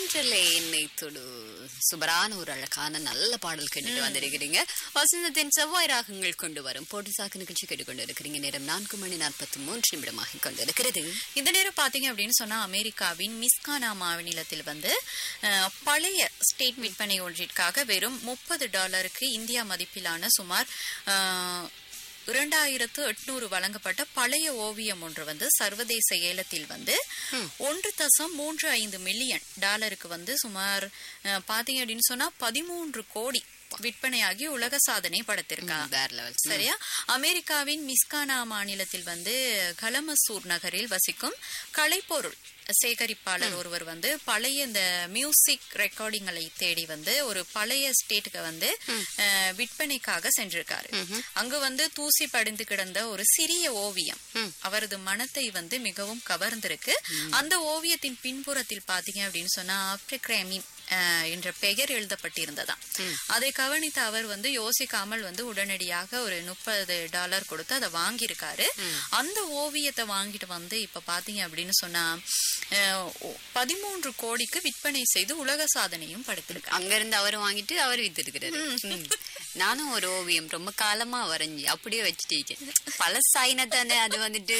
தென்றலே என்னை தொடு சுபரான ஒரு அழகான நல்ல பாடல் கேட்டுட்டு வந்திருக்கிறீங்க வசந்தத்தின் செவ்வாய் ராகங்கள் கொண்டு வரும் போட்டி சாக்கு நிகழ்ச்சி கேட்டுக்கொண்டு இருக்கிறீங்க நேரம் நான்கு மணி நாற்பத்தி மூன்று நிமிடமாக கொண்டிருக்கிறது இந்த நேரம் பாத்தீங்க அப்படின்னு சொன்னா அமெரிக்காவின் மிஸ்கானா மாநிலத்தில் வந்து அஹ், பழைய ஸ்டேட் விற்பனை ஒன்றிற்காக வெறும் முப்பது டாலருக்கு இந்தியா மதிப்பிலான சுமார் அஹ், இரண்டாயிரத்து எட்நூறு வழங்கப்பட்ட பழைய ஓவியம் ஒன்று வந்து சர்வதேச ஏலத்தில் வந்து ஒன்று தசம் மூன்று ஐந்து மில்லியன் டாலருக்கு வந்து சுமார் அஹ், பாத்தீங்க அப்படின்னு சொன்னா பதிமூன்று கோடி விற்பனையாகி உலக சாதனை படைத்திருக்காங்க வேற லெவல் சரியா அமெரிக்காவின் மிஸ்கானா மாநிலத்தில் வந்து கலமசூர் நகரில் வசிக்கும் கலைப்பொருள் சேகரிப்பாளர் ஒருவர் வந்து பழைய இந்த மியூசிக் ரெக்கார்டிங்களை தேடி வந்து ஒரு பழைய ஸ்டேட்டுக்கு வந்து அஹ், விற்பனைக்காக சென்றிருக்காரு அங்கு வந்து தூசி படிந்து கிடந்த ஒரு சிறிய ஓவியம் அவரது மனத்தை வந்து மிகவும் கவர்ந்திருக்கு அந்த ஓவியத்தின் பின்புறத்தில் பாத்தீங்க அப்படின்னு சொன்னா ஆப்ரிக்ரேமின் அஹ், என்ற பெயர் எழுதப்பட்டிருந்ததாம் அதை கவனித்த அவர் வந்து யோசிக்காமல் வந்து உடனடியாக ஒரு முப்பது டாலர் கொடுத்து அதை வாங்கியிருக்காரு அந்த ஓவியத்தை வாங்கிட்டு வந்து இப்ப பாத்தீங்க அப்படின்னு சொன்னா அஹ், ஒ- பதிமூன்று கோடிக்கு விற்பனை செய்து உலக சாதனையும் படைத்திருக்காரு அங்க இருந்து அவர் வாங்கிட்டு அவர் வித்திருக்கிறாரு ம். நானும் ஒரு ஓவியம் ரொம்ப காலமா வரைஞ்சி அப்படியே வச்சுட்டேன் பழசாயின தானே அது வந்துட்டு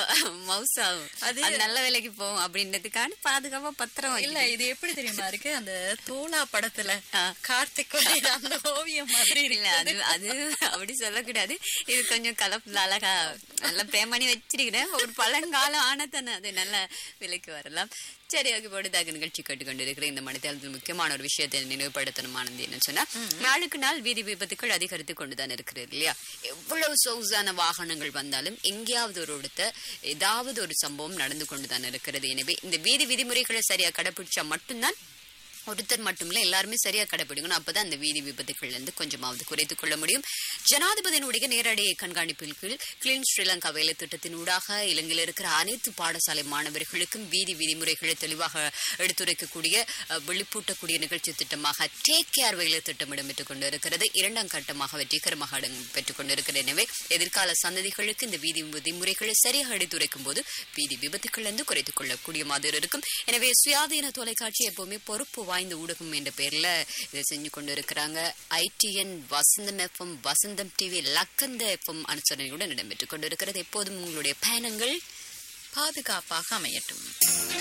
மவுஸ் ஆகும் அது நல்ல வேலைக்கு போகும் அப்படின்றதுக்கான பாதுகாப்பா பத்திரம் இல்ல வைக்கல இது எப்படி தெரியுமா இருக்கு அந்த தோலா படத்துல கார்த்திக் வரையிற அந்த ஓவியம் மாதிரி இல்ல அது அது அப்படி சொல்லக்கூடாது இது கொஞ்சம் கலப்பு அழகா நல்ல பிரேமணி வச்சிருக்கிறேன் ஒரு பழங்காலம் ஆனதானே அது நல்ல விலைக்கு வரலாம் சரி ஓகே போடுதாக நிகழ்ச்சி கேட்டுக்கொண்டிருக்கிற இந்த மனிதத்தில் முக்கியமான ஒரு விஷயத்தை நினைவுபடுத்தணும் ஆனந்தி என்ன சொன்னா நாளுக்கு நாள் வீதி விபத்துக்கள் அதிகரித்து கொண்டுதான் இருக்கிறது இல்லையா எவ்வளவு சொகுசான வாகனங்கள் வந்தாலும் எங்கேயாவது ஒரு இடத்த ஏதாவது ஒரு சம்பவம் நடந்து கொண்டுதான் இருக்கிறது எனவே இந்த வீதி விதிமுறைகளை சரியா கடைபிடிச்சா மட்டும்தான் ஒருத்தர் மட்டுமில்ல எல்லாருமே சரியா கடைபிடிக்கணும் அப்பதான் அந்த வீதி விபத்துக்கள்ல இருந்து கொஞ்சமாவது குறைத்துக் கொள்ள முடியும் ஜனாதிபதியினுடைய நேரடி கண்காணிப்பின் கீழ் கிளீன் ஸ்ரீலங்கா வேலை திட்டத்தின் ஊடாக இலங்கையில் இருக்கிற அனைத்து பாடசாலை மாணவர்களுக்கும் வீதி விதிமுறைகளை தெளிவாக எடுத்துரைக்கக்கூடிய அஹ், விழிப்பூட்டக்கூடிய நிகழ்ச்சி திட்டமாக டேக் கேர் வேலை திட்டம் இடம்பெற்றுக் கொண்டிருக்கிறது இரண்டாம் கட்டமாக வெற்றிகரமாக இடம்பெற்றுக் கொண்டிருக்கிறது எனவே எதிர்கால சந்ததிகளுக்கு இந்த வீதி விதிமுறைகளை சரியாக எடுத்துரைக்கும் போது வீதி விபத்துக்கள் இருந்து குறைத்துக் கொள்ளக்கூடிய மாதிரி இருக்கும் எனவே சுயாதீன தொலைக்காட்சி எப்பவுமே பொறுப்பு வாய்ந்த ஊடகம் என்ற பெயர்ல இதை செஞ்சு கொண்டு இருக்கிறாங்க ITN Vasantham FM Vasantham TV Lakhanda FM அனுசரணையுடன் இடம்பெற்றுக் கொண்டிருக்கிறது எப்போதும் உங்களுடைய பயணங்கள் பாதுகாப்பாக அமையட்டும்